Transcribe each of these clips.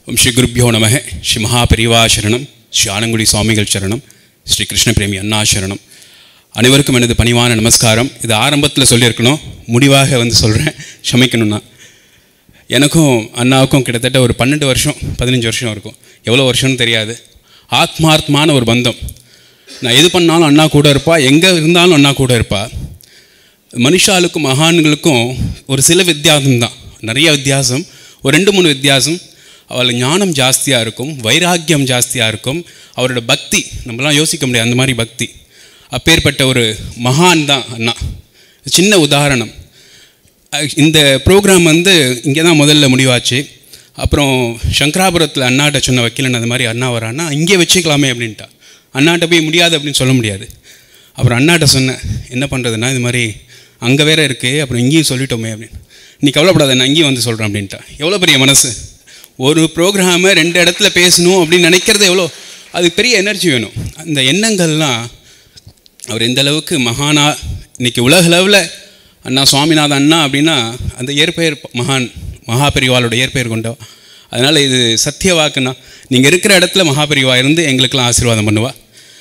ஓம் ஸ்ரீ குருப்பியோ நம ஸ்ரீ மகாபெரிவா சரணம் ஸ்ரீ ஆலங்குடி சுவாமிகள் சரணம் ஸ்ரீ கிருஷ்ணபிரேமி அண்ணா சரணம் அனைவருக்கும் எனது பணிவான நமஸ்காரம் இது ஆரம்பத்தில் சொல்லியிருக்கணும் முடிவாக வந்து சொல்கிறேன் க்ஷமிக்கணும்னா எனக்கும் அண்ணாவுக்கும் கிட்டத்தட்ட ஒரு பன்னெண்டு வருஷம் பதினஞ்சு வருஷம் இருக்கும் எவ்வளோ வருஷம்னு தெரியாது ஆத்மார்த்தமான ஒரு பந்தம் நான் எது பண்ணாலும் அண்ணா கூட இருப்பா எங்கே இருந்தாலும் அண்ணா கூட இருப்பா மனுஷாளுக்கும் மகான்களுக்கும் ஒரு சில வித்தியாசம் தான் நிறைய வித்தியாசம் ஒரு ரெண்டு மூணு வித்தியாசம் அவளுக்கு ஞானம் ஜாஸ்தியாக இருக்கும் வைராக்கியம் ஜாஸ்தியாக இருக்கும் அவரோட பக்தி நம்மலாம் யோசிக்க முடியாது அந்த மாதிரி பக்தி அப்பேற்பட்ட ஒரு மகான் தான் அண்ணா சின்ன உதாரணம் அஹ் இந்த ப்ரோக்ராம் வந்து இங்கே தான் முதல்ல முடிவாச்சு அப்புறம் சங்கராபுரத்தில் அண்ணாட்ட சொன்ன வக்கீலன் அந்த மாதிரி அண்ணா வரான்னா இங்கே வச்சுக்கலாமே அப்படின்ட்டா அண்ணாட்ட போய் முடியாது அப்படின்னு சொல்ல முடியாது அப்புறம் அண்ணாட்ட சொன்னேன் என்ன பண்ணுறதுன்னா இது மாதிரி அங்கே வேற இருக்குது அப்புறம் இங்கேயும் சொல்லிட்டோமே அப்படின்னு நீ கவலைப்படாத நான் இங்கேயும் வந்து சொல்கிறேன் அப்படின்ட்டா எவ்வளோ பெரிய மனசு ஒரு ப்ரோக்ராமை ரெண்டு இடத்துல பேசணும் அப்படின்னு நினைக்கிறது எவ்வளோ அது பெரிய எனர்ஜி வேணும் அந்த எண்ணங்கள்லாம் அவர் எந்த அளவுக்கு மகானா இன்னைக்கு உலக அளவில் அண்ணா சுவாமிநாத அண்ணா அப்படின்னா அந்த இயற்பெயர் மகான் மகாபெரிவாளோட இயற்பெயர் கொண்டோ அதனால் இது சத்திய வாக்குண்ணா நீங்கள் இருக்கிற இடத்துல மகாபெரிவா இருந்து எங்களுக்கெல்லாம் ஆசீர்வாதம் பண்ணுவா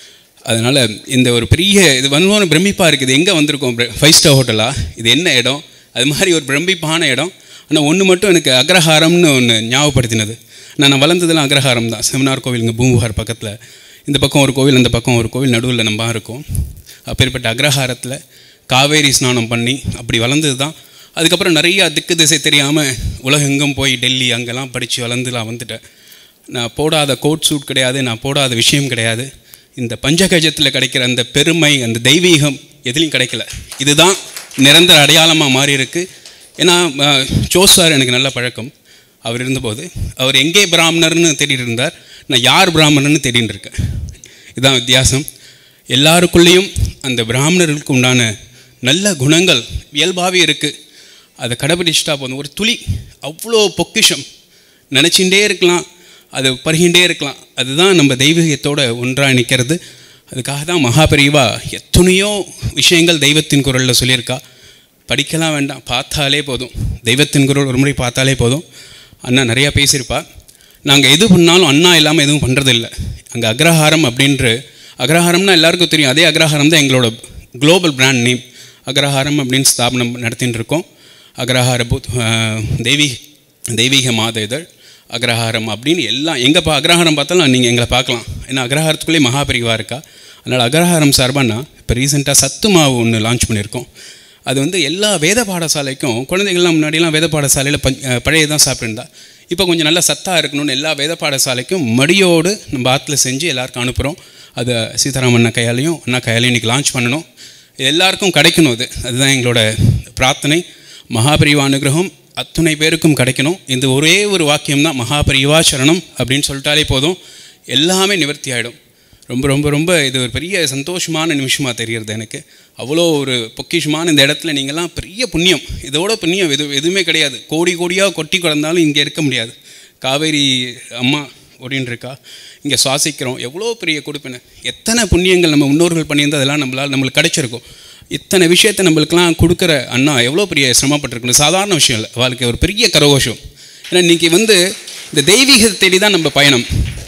அதனால் இந்த ஒரு பெரிய இது வந்து பிரமிப்பாக இருக்குது எங்கே வந்திருக்கோம் ஃபைவ் ஸ்டார் ஹோட்டலா இது என்ன இடம் அது மாதிரி ஒரு பிரமிப்பான இடம் ஆனால் ஒன்று மட்டும் எனக்கு அக்ரஹாரம்னு ஒன்று ஞாபகப்படுத்தினது நான் நான் வளர்ந்ததெல்லாம் அக்ரஹாரம் தான் செமினார் கோவில் இங்கே பூம்புகார் பக்கத்தில் இந்த பக்கம் ஒரு கோவில் அந்த பக்கம் ஒரு கோவில் நடுவில் நம்ம இருக்கோம் அப்பேற்பட்ட அக்ரஹாரத்தில் காவேரி ஸ்நானம் பண்ணி அப்படி வளர்ந்தது தான் அதுக்கப்புறம் நிறைய திக்கு திசை தெரியாமல் உலகெங்கும் போய் டெல்லி அங்கெல்லாம் படித்து வளர்ந்துலாம் வந்துட்டேன் நான் போடாத கோட் சூட் கிடையாது நான் போடாத விஷயம் கிடையாது இந்த பஞ்சகஜத்தில் கிடைக்கிற அந்த பெருமை அந்த தெய்வீகம் எதுலேயும் கிடைக்கல இதுதான் நிரந்தர அடையாளமாக மாறி இருக்கு ஏன்னா அஹ், ஜோஸ் சார் எனக்கு நல்ல பழக்கம் அவர் இருந்தபோது அவர் எங்கே பிராமணர்னு தேடிட்டு இருந்தார் நான் யார் பிராமணர்னு தேடிட்டு இருக்கேன் இதுதான் வித்தியாசம் எல்லாருக்குள்ளேயும் அந்த பிராமணர்களுக்கு உண்டான நல்ல குணங்கள் இயல்பாகவே இருக்குது அதை கடைபிடிச்சிட்டா போதும் ஒரு துளி அவ்வளோ பொக்கிஷம் நினச்சிட்டே இருக்கலாம் அது பருகின்றே இருக்கலாம் அதுதான் நம்ம தெய்வீகத்தோட ஒன்றாக நிற்கிறது அதுக்காக தான் மகாபெரிவா எத்தனையோ விஷயங்கள் தெய்வத்தின் குரலில் சொல்லியிருக்கா படிக்கலாம் வேண்டாம் பார்த்தாலே போதும் தெய்வத்தின் குரல் ஒரு முறை பார்த்தாலே போதும் அண்ணா நிறையா பேசியிருப்பா நாங்கள் எது பண்ணாலும் அண்ணா இல்லாமல் எதுவும் பண்ணுறதில்ல அங்கே அக்ரஹாரம் அப்படின்ற அக்ரஹாரம்னா எல்லாருக்கும் தெரியும் அதே அக்ரஹாரம் தான் எங்களோட குளோபல் பிராண்ட் நேம் அக்ரஹாரம் அப்படின்னு ஸ்தாபனம் நடத்தின்னு இருக்கோம் அக்ரஹார பூத் ஆஹ், தெய்வீக தெய்வீக மாத இதழ் அக்ரஹாரம் அப்படின்னு எல்லாம் எங்கே பா அக்ரஹாரம் பார்த்தாலும் நீங்கள் எங்களை பார்க்கலாம் ஏன்னா அக்ரஹாரத்துக்குள்ளேயே மகாபரிவா இருக்கா அதனால் அக்ரஹாரம் சார்பானா இப்போ ரீசெண்டாக சத்து மாவு ஒன்று லான்ச் பண்ணியிருக்கோம் அது வந்து எல்லா வேத பாடசாலைக்கும் குழந்தைகள்லாம் முன்னாடிலாம் வேத பாடசாலையில் பஞ் பழைய தான் சாப்பிட்டுருந்தா இப்போ கொஞ்சம் நல்லா சத்தாக இருக்கணும்னு எல்லா வேத பாடசாலைக்கும் மடியோடு நம்ம ஆற்றுல செஞ்சு எல்லாருக்கும் அனுப்புகிறோம் அதை சீதாராமன் அண்ணா கையாலையும் அண்ணா கையாலையும் இன்றைக்கி லான்ச் பண்ணணும் இது எல்லாருக்கும் கிடைக்கணும் அது அதுதான் எங்களோட பிரார்த்தனை மகாபரிவா அனுகிரகம் அத்துணை பேருக்கும் கிடைக்கணும் இந்த ஒரே ஒரு வாக்கியம் தான் மகாபரிவா சரணம் அப்படின்னு சொல்லிட்டாலே போதும் எல்லாமே நிவர்த்தி ஆகிடும் ரொம்ப ரொம்ப ரொம்ப இது ஒரு பெரிய சந்தோஷமான நிமிஷமாக தெரிகிறது எனக்கு அவ்வளோ ஒரு பொக்கிஷமான இந்த இடத்துல நீங்கள்லாம் பெரிய புண்ணியம் இதோட புண்ணியம் எது எதுவுமே கிடையாது கோடி கோடியாக கொட்டி கிடந்தாலும் இங்கே இருக்க முடியாது காவேரி அம்மா ஓடின்னு இருக்கா இங்கே சுவாசிக்கிறோம் எவ்வளோ பெரிய கொடுப்பின எத்தனை புண்ணியங்கள் நம்ம முன்னோர்கள் பண்ணியிருந்தா அதெல்லாம் நம்மளால் நம்மளுக்கு கிடைச்சிருக்கும் இத்தனை விஷயத்தை நம்மளுக்கெல்லாம் கொடுக்குற அண்ணா எவ்வளோ பெரிய சிரமப்பட்டிருக்கணும் சாதாரண விஷயம் இல்லை வாழ்க்கை ஒரு பெரிய கரகோஷம் ஏன்னா இன்றைக்கி வந்து இந்த தெய்வீகத்தை தேடி தான் நம்ம பயணம்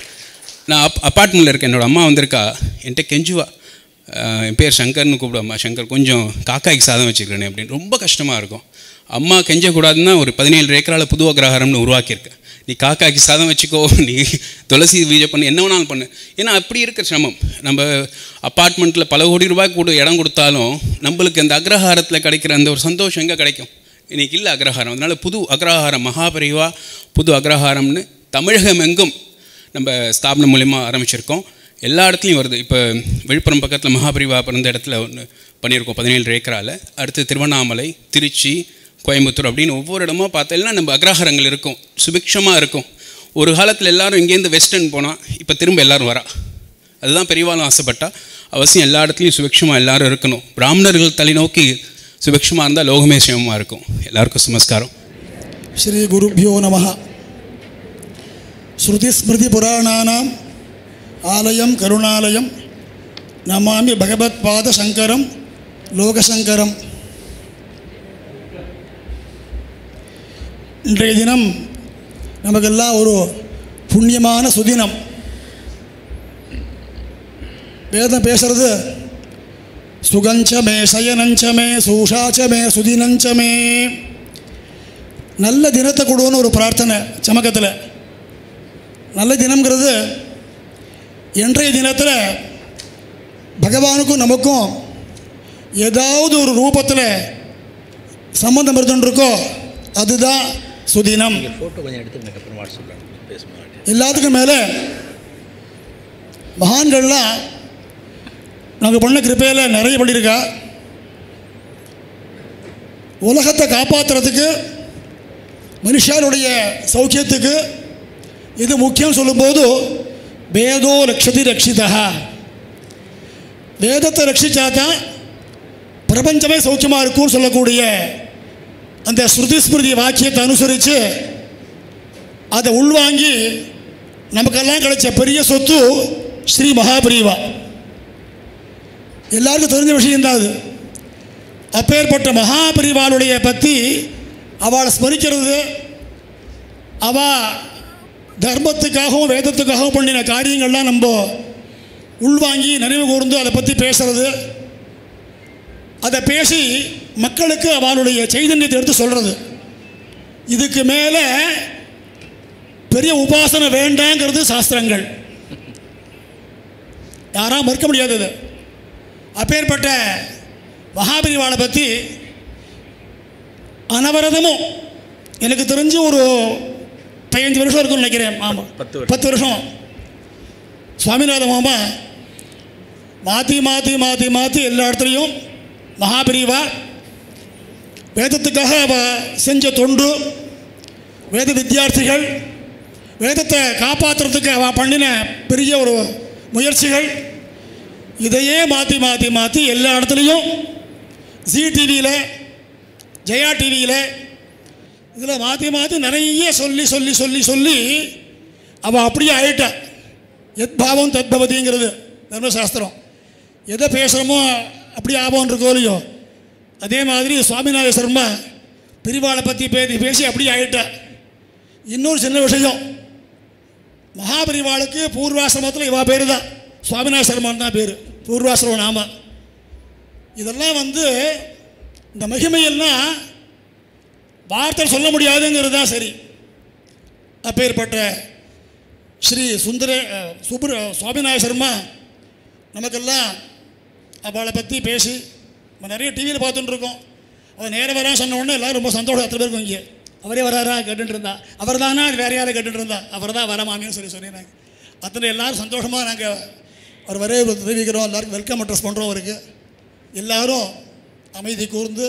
நான் அப் அப்பார்ட்மெண்ட்டில் இருக்கேன் என்னோட அம்மா வந்திருக்கா என்கிட்ட கெஞ்சுவா அஹ் என் பேர் சங்கர்னு கூப்பிடுவாம்மா சங்கர் கொஞ்சம் காக்காய்க்கு சாதம் வச்சுக்கிறேனே அப்படின்னு ரொம்ப கஷ்டமாக இருக்கும் அம்மா கெஞ்சக்கூடாதுன்னா ஒரு பதினேழு ஏக்கரால் புது அக்ரஹாரம்னு உருவாக்கியிருக்கேன் நீ காக்காய்க்கு சாதம் வச்சுக்கோ நீ துளசி பூஜை பண்ணு என்ன வேணாலும் பண்ணு ஏன்னா அப்படி இருக்கிற சிரமம் நம்ம அப்பார்ட்மெண்ட்டில் பல கோடி ரூபாய்க்கு கூட இடம் கொடுத்தாலும் நம்மளுக்கு அந்த அக்ரஹாரத்தில் கிடைக்கிற அந்த ஒரு சந்தோஷம் எங்கே கிடைக்கும் இன்னைக்கு இல்லை அக்ரஹாரம் அதனால் புது அக்ரஹாரம் மகாபரிவா புது அக்ரஹாரம்னு தமிழகம் எங்கும் நம்ம ஸ்தாபனம் மூலிமா ஆரம்பிச்சிருக்கோம் எல்லா இடத்துலையும் வருது இப்போ விழுப்புரம் பக்கத்தில் மகாபரிவா பிறந்த இடத்துல ஒன்று பண்ணியிருக்கோம் பதினேழு ஏக்கரால் அடுத்து திருவண்ணாமலை திருச்சி கோயம்புத்தூர் அப்படின்னு ஒவ்வொரு இடமா பார்த்தீங்கன்னா நம்ம அக்ரஹாரங்கள் இருக்கும் சுபிக்ஷமாக இருக்கும் ஒரு காலத்தில் எல்லாரும் இங்கேருந்து வெஸ்டர்ன் போனால் இப்போ திரும்ப எல்லாரும் வரா அதுதான் பெரியவாளும் ஆசைப்பட்டா அவசியம் எல்லா இடத்துலையும் சுபிக்ஷமாக எல்லாரும் இருக்கணும் பிராமணர்கள் தலை நோக்கி சுபிக்ஷமாக இருந்தால் லோகமே சிவமாக இருக்கும் எல்லாருக்கும் நமஸ்காரம் ಶ್ರೀ ಗುರುಭ್ಯೋ ನಮಃ ಶ್ರುತಿಸ್ಮೃತಿಪುರಾಣಾನಾಂ ಆಲಯಂ ಕರುಣಾಲಯಂ ನಮಾಮಿ ಭಗವತ್ಪಾದಶಂಕರಂ லோகசங்கரம் இன்றைய தினம் நமக்கெல்லாம் ஒரு புண்ணியமான சுதினம் வேதம் பேசுறது சுகஞ்சமே சயனஞ்சமே சூஷாச்சமே சுதினஞ்சமே நல்ல தினத்தை கொடுன்னு ஒரு பிரார்த்தனை சமக்கத்தில் நல்ல தினம்ங்கிறது இன்றைய தினத்தில் பகவானுக்கும் நமக்கும் ஏதாவது ஒரு ரூபத்தில் சம்பந்தம் இருந்துருக்கோ அதுதான் சுதினம் நீங்கள் ஃபோட்டோ கொஞ்சம் எடுத்துக்கங்க அப்புறமா சொல்லலாம் பேசும்போது எல்லாத்துக்கும் மேலே மகான்கள்லாம் நாங்கள் பண்ண கிருப்பையில் நிறைய பண்ணியிருக்கா உலகத்தை காப்பாற்றுறதுக்கு மனுஷாருடைய சௌக்கியத்துக்கு இது முக்கியம் சொல்லும்போது வேதோ ரக்ஷதி ரக்ஷிதா வேதத்தை ரட்சிச்சா தான் பிரபஞ்சமே சௌக்கியமாக இருக்கும்னு சொல்லக்கூடிய அந்த ஸ்ருதி ஸ்மிருதி வாக்கியத்தை அனுசரித்து அதை உள்வாங்கி நமக்கெல்லாம் கிடைச்ச பெரிய சொத்து ஸ்ரீ மகாபிரிவா எல்லாருக்கும் தெரிஞ்ச விஷயம்தான் அது அப்பேற்பட்ட மகாபிரிவாளுடைய பற்றி அவளை ஸ்மரிக்கிறது அவ தர்மத்துக்காகவும் வேதத்துக்காகவும் பண்ணின காரியங்கள்லாம் நம்ம உள்வாங்கி நினைவு கூர்ந்து அதை பற்றி பேசுறது அதை பேசி மக்களுக்கு அவளுடைய சைதன்யத்தை எடுத்து சொல்கிறது இதுக்கு மேலே பெரிய உபாசனை வேண்டாங்கிறது சாஸ்திரங்கள் யாராம் மறுக்க முடியாது இது அப்பேற்பட்ட மகாபரிவாளை பற்றி அனவரதமும் எனக்கு தெரிஞ்சு ஒரு பதினஞ்சு வருஷம் இருக்கும்னு நினைக்கிறேன் ஆமாம் பத்து வருஷம். பத்து வருஷம் சுவாமிநாத மாமா மாற்றி மாற்றி மாற்றி மாற்றி எல்லா இடத்துலையும் மகாபிரிவா வேதத்துக்காக அவ செஞ்ச தொண்டு வேத வித்தியார்த்திகள் வேதத்தை காப்பாற்றுறதுக்கு அவ பண்ணின பெரிய ஒரு முயற்சிகள் இதையே மாற்றி மாற்றி மாற்றி எல்லா இடத்துலையும் ஜி டிவியில் ஜெயா டிவியில் இதில் மாற்றி மாற்றி நிறைய சொல்லி சொல்லி சொல்லி சொல்லி அவள் அப்படியே ஆயிட்டா எத் பாவம் தத் பவதிங்கிறது தர்மசாஸ்திரம் எதை பேசுகிறோமோ அப்படி ஆபம் இருக்கோ இல்லையோ அதே மாதிரி சுவாமிநாத சர்மா பிரிவாளை பற்றி பேசி பேசி அப்படியே ஆயிட்டா இன்னொரு சின்ன விஷயம் மகாபரிவாளுக்கு பூர்வாசிரமத்தில் இவா பேர் தான் சுவாமிநாத சர்மான் தான் பேர் பூர்வாசிரமம் நாம இதெல்லாம் வந்து இந்த மகிமையெல்லாம் வார்த்தை சொல்ல முடியாதுங்கிறது தான் சரி அப்பேற்பட்ட ஸ்ரீ சுந்தர அஹ், சுப்ர சுவாமிநாத சர்மா நமக்கெல்லாம் அவளை பற்றி பேசி நம்ம நிறைய டிவியில் பார்த்துட்டு இருக்கோம் அவள் நேரம் வரா சொன்ன உடனே எல்லாரும் ரொம்ப சந்தோஷம் அத்தனை பேருக்கும் இங்கே அவரே வராரா கேட்டுட்டு இருந்தா அவர் தானா அது வேற யாரை கேட்டுட்டு இருந்தா அவர் தான் வர மாமின்னு சொல்லி சொன்னாங்க அத்தனை எல்லாரும் சந்தோஷமாக நாங்கள் அவர் வரவே தெரிவிக்கிறோம் எல்லாருக்கும் வெல்கம் அட்ரஸ் பண்ணுறோம் அவருக்கு எல்லாரும் அமைதி கூர்ந்து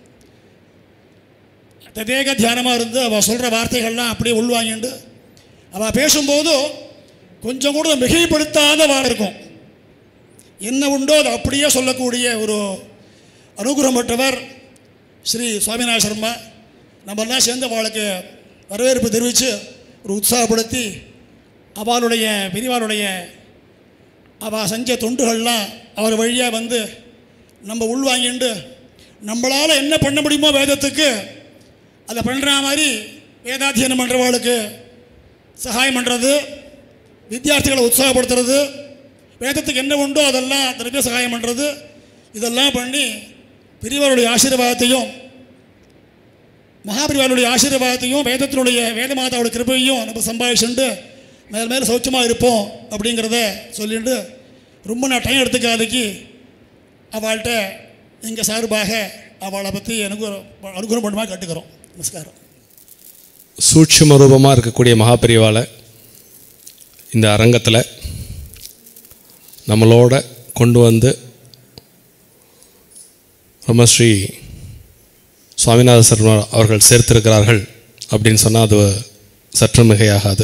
ததேக தியானமாக இருந்து அவள் சொல்கிற வார்த்தைகள்லாம் அப்படியே உள்வாங்கிண்டு அவள் பேசும்போது கொஞ்சம் கூட மிகைப்படுத்தாத வார்த்தை இருக்கும் என்ன உண்டோ அதை அப்படியே சொல்லக்கூடிய ஒரு அனுகிரகம் பெற்றவர் ஸ்ரீ சுவாமிநாத சர்மா நம்மெல்லாம் சேர்ந்து அவளுக்கு வரவேற்பு தெரிவித்து ஒரு உற்சாகப்படுத்தி அவளுடைய பெரியவாளுடைய அவள் செஞ்ச தொண்டுகள்லாம் அவர் வழியாக வந்து நம்ம உள்வாங்கிண்டு நம்மளால் என்ன பண்ண முடியுமோ வேதத்துக்கு அதை பண்ணுற மாதிரி வேதாத்தியனம் பண்ணுறவாளுக்கு சகாயம் பண்ணுறது வித்தியார்த்திகளை உற்சாகப்படுத்துறது வேதத்துக்கு என்ன உண்டோ அதெல்லாம் திரவிய சகாயம் பண்ணுறது இதெல்லாம் பண்ணி பெரியவருடைய ஆசீர்வாதத்தையும் மகாபரிவாருடைய ஆசீர்வாதத்தையும் வேதத்தினுடைய வேத மாதாவோட கிருபையும் நம்ம சம்பாதிச்சுட்டு மேல் மேலே சௌக்கியமாக இருப்போம் அப்படிங்கிறத சொல்லிட்டு ரொம்ப நான் டைம் எடுத்துக்காதக்கு அவள்கிட்ட எங்கள் சார்பாக அவளை பற்றி எனக்கு அனுகிரகம் பண்ணுமா கேட்டுக்கிறோம் நமஸ்காரம் சூட்சும ரூபமாக இருக்கக்கூடிய மகாபெரிவாளை இந்த அரங்கத்தில் நம்மளோட கொண்டு வந்து பிரம்மஸ்ரீ சுவாமிநாத சர்மா அவர்கள் சேர்த்திருக்கிறார்கள் அப்படின்னு சொன்னால் அது சற்று மிகையாகாது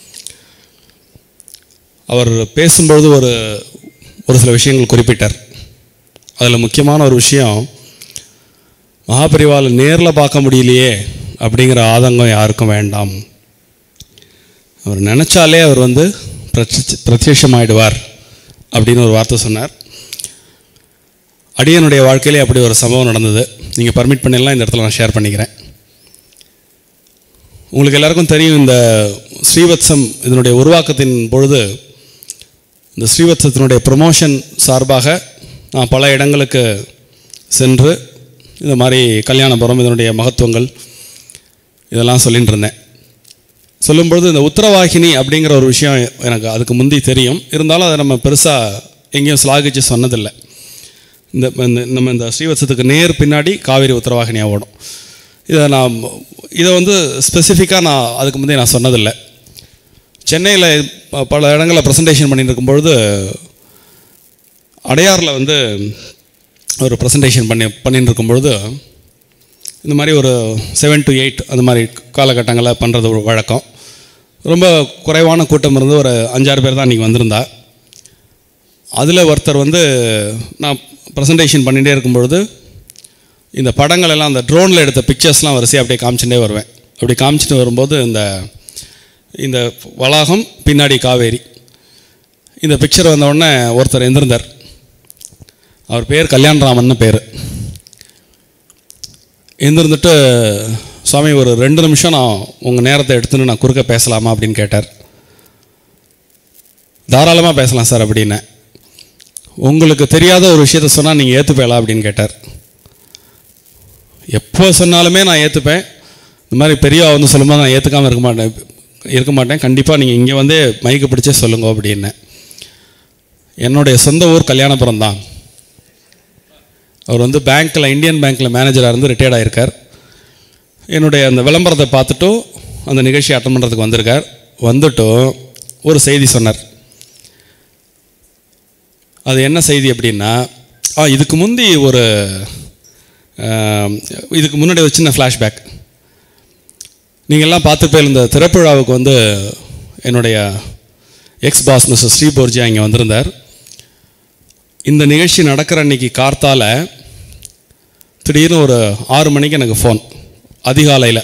அவர் பேசும்பொழுது ஒரு ஒரு சில விஷயங்கள் குறிப்பிட்டார் அதில் முக்கியமான ஒரு விஷயம் மகாபரிவாலை நேரில் பார்க்க முடியலையே அப்படிங்கிற ஆதங்கம் யாருக்கும் வேண்டாம் அவர் நினச்சாலே அவர் வந்து பிரத்யட்ச பிரத்யட்சமாயிடுவார் அப்படின்னு ஒரு வார்த்தை சொன்னார் அடியனுடைய வாழ்க்கையிலே அப்படி ஒரு சம்பவம் நடந்தது நீங்கள் பர்மிட் பண்ணிடலாம் இந்த இடத்துல நான் ஷேர் பண்ணிக்கிறேன் உங்களுக்கு எல்லாருக்கும் தெரியும் இந்த ஸ்ரீவத்சம் இதனுடைய உருவாக்கத்தின் பொழுது இந்த ஸ்ரீவத்சத்தினுடைய ப்ரொமோஷன் சார்பாக நான் பல இடங்களுக்கு சென்று இந்த மாதிரி கல்யாணபுரம் இதனுடைய மகத்துவங்கள் இதெல்லாம் சொல்லிட்டு இருந்தேன் சொல்லும்பொழுது இந்த உத்தரவாகினி அப்படிங்கிற ஒரு விஷயம் எனக்கு அதுக்கு முந்தி தெரியும் இருந்தாலும் அதை நம்ம பெருசாக எங்கேயும் ஸ்லாகிச்சு சொன்னதில்லை இந்த இந்த- நம்ம இந்த ஸ்ரீவத்சத்துக்கு நேர் பின்னாடி காவேரி உத்தரவாகினியாக ஓடும் இதை நான் இதை வந்து ஸ்பெசிஃபிக்காக நான் அதுக்கு முந்தைய நான் சொன்னதில்லை சென்னையில் ப- பல இடங்களில் ப்ரெசன்டேஷன் பண்ணிட்டு இருக்கும்பொழுது அடையாரில் வந்து ஒரு ப்ரெசன்டேஷன் பண்ணி பண்ணிட்டு இருக்கும்பொழுது இந்த மாதிரி ஒரு செவன் டு எயிட் அந்த மாதிரி காலகட்டங்களில் பண்ணுறது ஒரு வழக்கம் ரொம்ப குறைவான கூட்டம் இருந்து ஒரு அஞ்சாறு பேர் தான் இன்றைக்கி வந்திருந்தா அதில் ஒருத்தர் வந்து நான் ப்ரெசன்டேஷன் பண்ணிகிட்டே இருக்கும்பொழுது இந்த படங்கள் எல்லாம் அந்த ட்ரோனில் எடுத்த பிக்சர்ஸ்லாம் வரிசையாக அப்படியே காமிச்சுட்டே வருவேன் அப்படி காமிச்சிட்டு வரும்போது இந்த இந்த வளாகம் பின்னாடி காவேரி இந்த பிக்சர் வந்த உடனே ஒருத்தர் எந்திருந்தார் அவர் பேர் கல்யாணராமன்னு பேர் எந்திருந்துட்டு சுவாமி ஒரு ரெண்டு நிமிஷம் நான் உங்கள் நேரத்தை எடுத்துன்னு நான் குறுக்க பேசலாமா அப்படின்னு கேட்டார் தாராளமாக பேசலாம் சார் அப்படின்னேன் உங்களுக்கு தெரியாத ஒரு விஷயத்த சொன்னால் நீங்கள் ஏற்றுப்பேலா அப்படின்னு கேட்டார் எப்போ சொன்னாலுமே நான் ஏற்றுப்பேன் இந்த மாதிரி பெரியவா வந்து சொல்லும்போது நான் ஏற்றுக்காமல் இருக்க மாட்டேன் இருக்க மாட்டேன் கண்டிப்பாக நீங்கள் இங்கே வந்து மைக்கு பிடிச்சே சொல்லுங்க அப்படின்னேன் என்னுடைய சொந்த ஊர் கல்யாணபுரம் தான் அவர் வந்து பேங்க்கில் இந்தியன் பேங்க்கில் மேனேஜராக இருந்து ரிட்டையர்ட் ஆகியிருக்கார் என்னுடைய அந்த விளம்பரத்தை பார்த்துட்டும் அந்த நிகழ்ச்சி அட்டன் பண்ணுறதுக்கு வந்திருக்கார் வந்துட்டும் ஒரு செய்தி சொன்னார் அது என்ன செய்தி அப்படின்னா ஆ இதுக்கு முந்தி ஒரு ஆம், இதுக்கு முன்னாடி ஒரு சின்ன ஃப்ளாஷ்பேக் நீங்கள்லாம் பார்த்துப்பே இந்த திரைப்பழாவுக்கு வந்து என்னுடைய எக்ஸ் பாஸ் மிஸ்டர் ஸ்ரீ போர்ஜியா இங்கே வந்திருந்தார் இந்த நிகழ்ச்சி நடக்கிற அன்னைக்கு கார்த்தால திடீர்னு ஒரு ஆறு மணிக்கு எனக்கு ஃபோன் அதிகாலையில்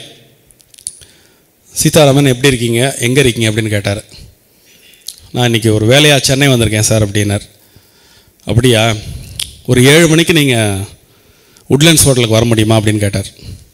சீதாராமன் எப்படி இருக்கீங்க எங்கே இருக்கீங்க அப்படின்னு கேட்டார் நான் இன்றைக்கி ஒரு வேலையாக சென்னை வந்திருக்கேன் சார் அப்படின்னார் அப்படியா ஒரு ஏழு மணிக்கு நீங்கள் உட்லண்ட்ஸ் ஹோட்டலுக்கு வர முடியுமா அப்படின்னு கேட்டார்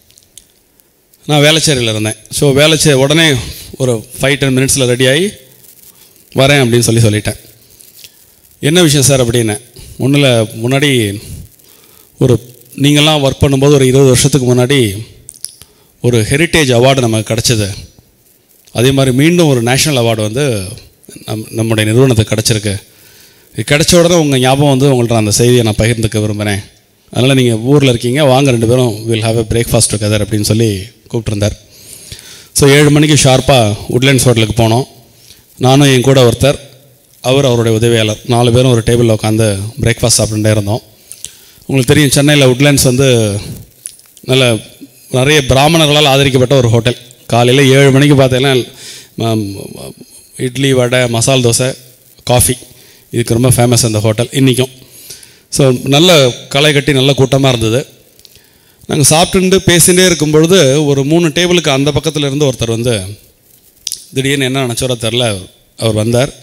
நான் வேளச்சேரியில் இருந்தேன் ஸோ வேளச்சேரி உடனே ஒரு ஃபைவ் டென் மினிட்ஸில் ரெடி ஆகி வரேன் அப்படின்னு சொல்லி சொல்லிட்டேன் என்ன விஷயம் சார் அப்படின்னு ஒன்றில் முன்னாடி ஒரு நீங்கள்லாம் ஒர்க் பண்ணும்போது ஒரு இருபது வருஷத்துக்கு முன்னாடி ஒரு ஹெரிட்டேஜ் அவார்டு நமக்கு கிடச்சிது அதே மாதிரி மீண்டும் ஒரு நேஷ்னல் அவார்டு வந்து நம் நம்முடைய நிறுவனத்துக்கு கிடச்சிருக்கு இது கிடைச்ச உடனே உங்கள் ஞாபகம் வந்து உங்கள்ட்ட அந்த செய்தியை நான் பகிர்ந்துக்க விரும்புகிறேன் அதனால் நீங்கள் ஊரில் இருக்கீங்க வாங்க ரெண்டு பேரும் will have a breakfast together அப்படின்னு சொல்லி கூப்பிட்டுருந்தார் ஸோ ஏழு மணிக்கு ஷார்ப்பாக உட்லண்ட்ஸ் ஹோட்டலுக்கு போனோம் நானும் என் கூட ஒருத்தர் அவர் அவருடைய உதவியாளர் நாலு பேரும் ஒரு டேபிளில் உட்காந்து பிரேக்ஃபாஸ்ட் சாப்பிட்டுட்டே இருந்தோம் உங்களுக்கு தெரியும் சென்னையில் உட்லண்ட்ஸ் வந்து நல்ல நிறைய பிராமணர்களால் ஆதரிக்கப்பட்ட ஒரு ஹோட்டல் காலையில் ஏழு மணிக்கு பார்த்தீங்கன்னா ம- இட்லி வடை மசால் தோசை காஃபி இதுக்கு ரொம்ப ஃபேமஸ் அந்த ஹோட்டல் இன்றைக்கும் ஸோ நல்ல களை கட்டி நல்ல கூட்டமாக இருந்தது நாங்கள் சாப்பிட்டுட்டு பேசிகிட்டே இருக்கும் பொழுது ஒரு மூணு டேபிளுக்கு அந்த பக்கத்தில் இருந்து ஒருத்தர் வந்து திடீர்னு என்ன நினச்சோரோ தெரில அவர் வந்தார்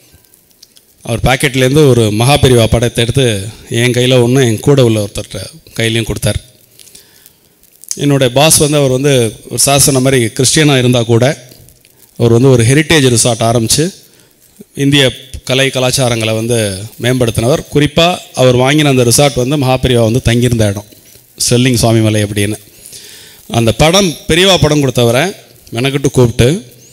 அவர் பாக்கெட்லேருந்து ஒரு மகாபெரிவா படத்தை எடுத்து என் கையில் ஒன்று என் கூட உள்ள ஒருத்தர்கிட்ட கையிலையும் கொடுத்தார் என்னுடைய பாஸ் வந்து அவர் வந்து ஒரு சார் சொன்ன மாதிரி கிறிஸ்டியனாக இருந்தால் கூட அவர் வந்து ஒரு ஹெரிட்டேஜ் ரிசார்ட் ஆரம்பித்து இந்திய கலை கலாச்சாரங்களை வந்து மேம்படுத்தினவர் குறிப்பாக அவர் வாங்கின அந்த ரிசார்ட் வந்து மகாபெரிவா வந்து தங்கியிருந்த இடம் செல்லிங் சுவாமிமலை அப்படின்னு அந்த படம் பெரியவா படம் கொடுத்தவரை மெனக்கிட்டு கூப்பிட்டு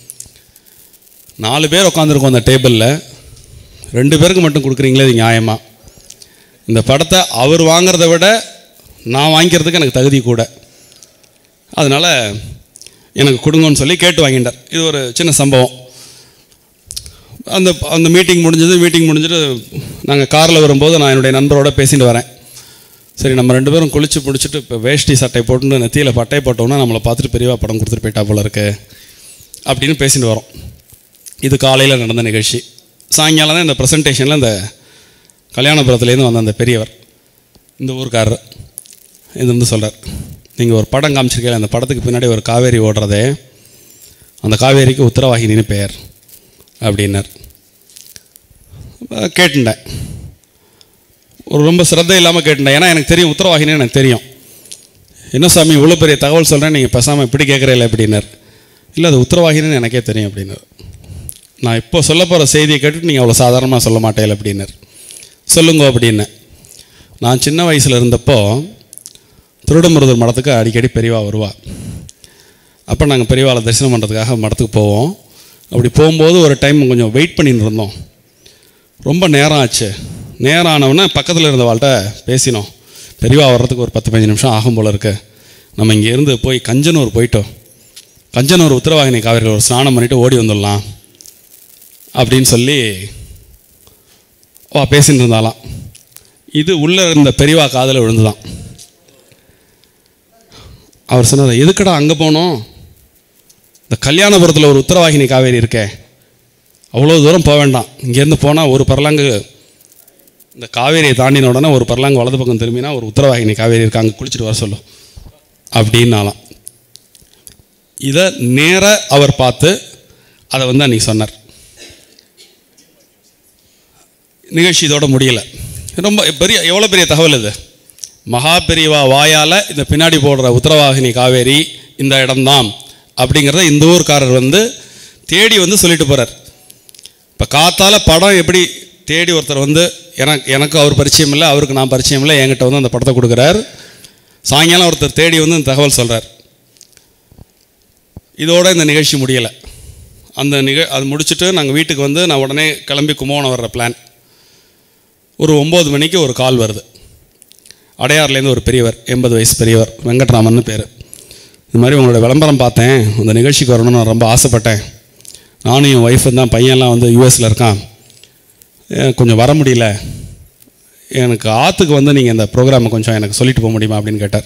நாலு பேர் உட்காந்துருக்கோம் அந்த டேபிளில் ரெண்டு பேருக்கு மட்டும் கொடுக்குறீங்களே இது நியாயமா இந்த படத்தை அவர் வாங்குறத விட நான் வாங்கிக்கிறதுக்கு எனக்கு தகுதி கூட அதனால் எனக்கு கொடுங்கன்னு சொல்லி கேட்டு வாங்கிட்டார் இது ஒரு சின்ன சம்பவம் அந்த அந்த மீட்டிங் முடிஞ்சது மீட்டிங் முடிஞ்சுட்டு நாங்கள் காரில் வரும்போது நான் என்னுடைய நண்பரோட பேசிட்டு வரேன் சரி நம்ம ரெண்டு பேரும் குளிச்சு பிடிச்சிட்டு இப்போ வேஷ்டி சட்டை போட்டுன்னு நெத்தியில் பட்டை போட்டோம்னா நம்மளை பார்த்துட்டு பெரியவா படம் கொடுத்துட்டு போயிட்டா போல இருக்கு அப்படின்னு பேசிட்டு வரோம் இது காலையில் நடந்த நிகழ்ச்சி சாயங்காலம் தான் இந்த ப்ரெசன்டேஷனில் இந்த கல்யாணபுரத்துலேருந்து வந்த அந்த பெரியவர் இந்த ஊர்க்காரர் இது வந்து சொல்கிறார் நீங்கள் ஒரு படம் காமிச்சிருக்கீங்க அந்த படத்துக்கு பின்னாடி ஒரு காவேரி ஓடுறதே அந்த காவேரிக்கு உத்தரவாகினின்னு பெயர் அப்படின்னார் அஹ் கேட்டுட்டேன் ஒரு ரொம்ப சிரத்தை இல்லாமல் கேட்டுட்டேன் ஏன்னா எனக்கு தெரியும் உத்தரவாகினி எனக்கு தெரியும் என்ன சாமி இவ்வளோ பெரிய தகவல் சொல்கிறேன் நீங்கள் பேசாமல் இப்படி கேட்குறீங்களே அப்படின்னார் இல்லை அது உத்தரவாகின்னு எனக்கே தெரியும் அப்படின்னாரு நான் இப்போ சொல்ல போகிற செய்தியை கேட்டுட்டு நீங்கள் அவ்வளோ சாதாரணமாக சொல்ல மாட்டேன் அப்படின்னாரு சொல்லுங்க அப்படின்னேன் நான் சின்ன வயசில் இருந்தப்போ திருடமுருதர் மடத்துக்கு அடிக்கடி பெரியவா வருவா அப்போ நாங்கள் பெரியவாளை தரிசனம் பண்ணுறதுக்காக மடத்துக்கு போவோம் அப்படி போகும்போது ஒரு டைம் கொஞ்சம் வெயிட் பண்ணிட்டு இருந்தோம் ரொம்ப நேரம் ஆச்சு நேரம் ஆனவுடனே பக்கத்தில் இருந்தவாள்கிட்ட பேசினோம் பெரியவா வர்றதுக்கு ஒரு பத்து பதினஞ்சு நிமிஷம் ஆகும் போல இருக்கு நம்ம இங்கேருந்து போய் கஞ்சனூர் போயிட்டோம் கஞ்சனூர் உத்தரவாகினி காவிரியில் ஒரு ஸ்நானம் பண்ணிவிட்டு ஓடி வந்துடலாம் அப்படின்னு சொல்லி வா பேசிட்டு இருந்தாலாம் இது உள்ளே இருந்த பெரியவா காதில் விழுந்துதான் அவர் சொன்னார் எதுக்குடா அங்கே போனோம் இந்த கல்யாணபுரத்தில் ஒரு உத்தரவாகினி காவேரி இருக்கே அவ்வளோ தூரம் போக வேண்டாம் இங்கேருந்து போனால் ஒரு பரலாங்கு இந்த காவேரியை தாண்டின உடனே ஒரு பரலாங்கு வலது பக்கம் திரும்பினா ஒரு உத்தரவாகினி காவேரி இருக்கு அங்கே குளிச்சுட்டு வர சொல்லும் அப்படின்னாலாம் இதை நேர அவர் பார்த்து அதை வந்து அன்றைக்கி சொன்னார் நிகழ்ச்சி இதோட முடியல ரொம்ப பெரிய எவ்வளோ பெரிய தகவல் இது மகா பெரியவா வாயால் இந்த பின்னாடி போடுற உத்தரவாகினி காவேரி இந்த இடம்தான் அப்படிங்கிறத இந்த ஊர்க்காரர் வந்து தேடி வந்து சொல்லிட்டு போகிறார் இப்போ காத்தால படம் எப்படி தேடி ஒருத்தர் வந்து எனக்கு எனக்கு அவர் பரிச்சயம் இல்லை அவருக்கு நான் பரிச்சயம் இல்லை என்கிட்ட வந்து அந்த படத்தை கொடுக்குறார் சாயங்காலம் ஒருத்தர் தேடி வந்து இந்த தகவல் சொல்கிறார் இதோட இந்த நிகழ்ச்சி முடியலை அந்த நிக அது முடிச்சுட்டு நாங்கள் வீட்டுக்கு வந்து நான் உடனே கிளம்பி கும்பகோணம் வர்ற பிளான் ஒரு ஒம்பது மணிக்கு ஒரு கால் வருது அடையார்லேருந்து ஒரு பெரியவர் எண்பது வயசு பெரியவர் வெங்கட்ராமன் பேர் இந்த மாதிரி உங்களோட விளம்பரம் பார்த்தேன் அந்த நிகழ்ச்சிக்கு வரணும்னு நான் ரொம்ப ஆசைப்பட்டேன் நானும் என் ஒய்ஃபு தான் பையன்லாம் வந்து யூஎஸில் இருக்கான் எனக்கு கொஞ்சம் வர முடியல எனக்கு ஆற்றுக்கு வந்து நீங்கள் இந்த ப்ரோக்ராமை கொஞ்சம் எனக்கு சொல்லிட்டு போக முடியுமா அப்படின்னு கேட்டார்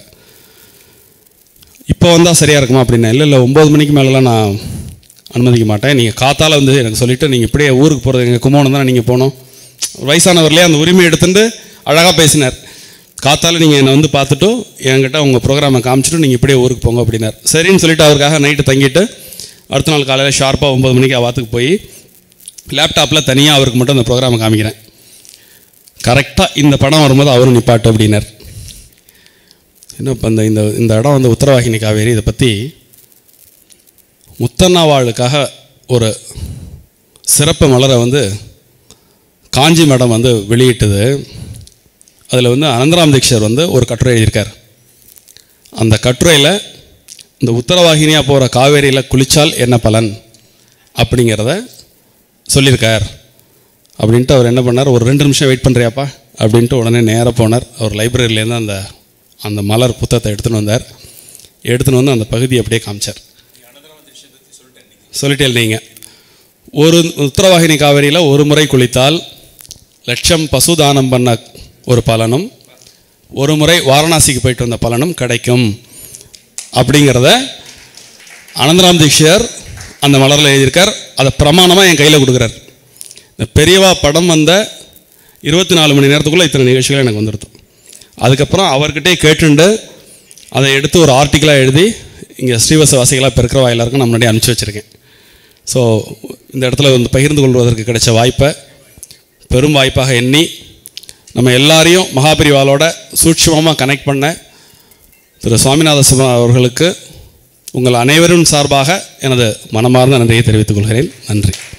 இப்போ வந்தால் சரியாக இருக்குமா அப்படின்னா இல்லை இல்லை ஒம்பது மணிக்கு மேலெலாம் நான் அனுமதிக்க மாட்டேன் நீங்கள் காத்தால வந்து எனக்கு சொல்லிவிட்டு நீங்கள் இப்படியே ஊருக்கு போகிறது எங்கள் கும்போணம் தானே நீங்கள் போகணும் வயசானவர்லேயே அந்த உரிமை எடுத்துட்டு அழகாக பேசினார் காத்தால நீங்கள் என்னை வந்து பார்த்துட்டு என்கிட்ட உங்கள் ப்ரோக்ராமை காமிச்சிட்டு நீங்கள் இப்படியே ஊருக்கு போங்க அப்படின்னார் சரின்னு சொல்லிட்டு அவருக்காக நைட்டு தங்கிட்டு அடுத்த நாள் காலையில் ஷார்ப்பாக ஒம்பது மணிக்கு அவாத்துக்கு போய் லேப்டாப்பில் தனியாக அவருக்கு மட்டும் அந்த ப்ரோக்ராமை காமிக்கிறேன் கரெக்டாக இந்த படம் வரும்போது அவரும் நிப்பாட்டு அப்படின்னார் இன்னும் இப்போ இந்த இந்த இந்த இடம் வந்து உத்தரவாகினி காவேரி இதை பற்றி முத்தண்ணாவாளுக்காக ஒரு சிறப்பு மலரை வந்து காஞ்சி மடம் வந்து வெளியிட்டது அதில் வந்து அனந்தராம் தீக்ஷர் வந்து ஒரு கட்டுரை எழுதியிருக்கார் அந்த கட்டுரையில் இந்த உத்தரவாகினியாக போகிற காவேரியில் குளித்தால் என்ன பலன் அப்படிங்கிறத சொல்லியிருக்கார் அப்படின்ட்டு அவர் என்ன பண்ணார் ஒரு ரெண்டு நிமிஷம் வெயிட் பண்ணுறியாப்பா அப்படின்ட்டு உடனே நேராக போனார் அவர் லைப்ரரியிலேருந்து அந்த அந்த மலர் புத்தகத்தை எடுத்துன்னு வந்தார் எடுத்துன்னு வந்து அந்த பகுதியை அப்படியே காமிச்சார் சொல்லிட்டே நீங்கள் ஒரு உத்தரவாகினி காவேரியில் ஒரு முறை குளித்தால் லட்சம் பசு தானம் பண்ண ஒரு பலனும் ஒரு முறை வாரணாசிக்கு போயிட்டு வந்த பலனும் கிடைக்கும் அப்படிங்கிறத அனந்தராம் தீக்ஷர் அந்த மலரில் எழுதியிருக்கார் அதை பிரமாணமாக என் கையில் கொடுக்குறார் இந்த பெரியவா படம் வந்த இருபத்தி நாலு மணி நேரத்துக்குள்ளே இத்தனை நிகழ்ச்சிகள் எனக்கு வந்துடுது அதுக்கப்புறம் அவர்கிட்டே கேட்டுண்டு அதை எடுத்து ஒரு ஆர்டிக்கலாக எழுதி இங்கே ஸ்ரீவசவாசிகளாக இப்போ இருக்கிற எல்லாருக்கும் நான் முன்னாடி அனுப்பிச்சி வச்சுருக்கேன் ஸோ இந்த இடத்துல வந்து பகிர்ந்து கொள்வதற்கு கிடைச்ச வாய்ப்பை பெரும் வாய்ப்பாக எண்ணி நம்ம எல்லாரையும் மகாபரிவாலோட சூட்சமமாக கனெக்ட் பண்ண திரு சுவாமிநாத சிவா அவர்களுக்கு உங்கள் அனைவரும் சார்பாக எனது மனமார்ந்த நன்றியை தெரிவித்துக் கொள்கிறேன் நன்றி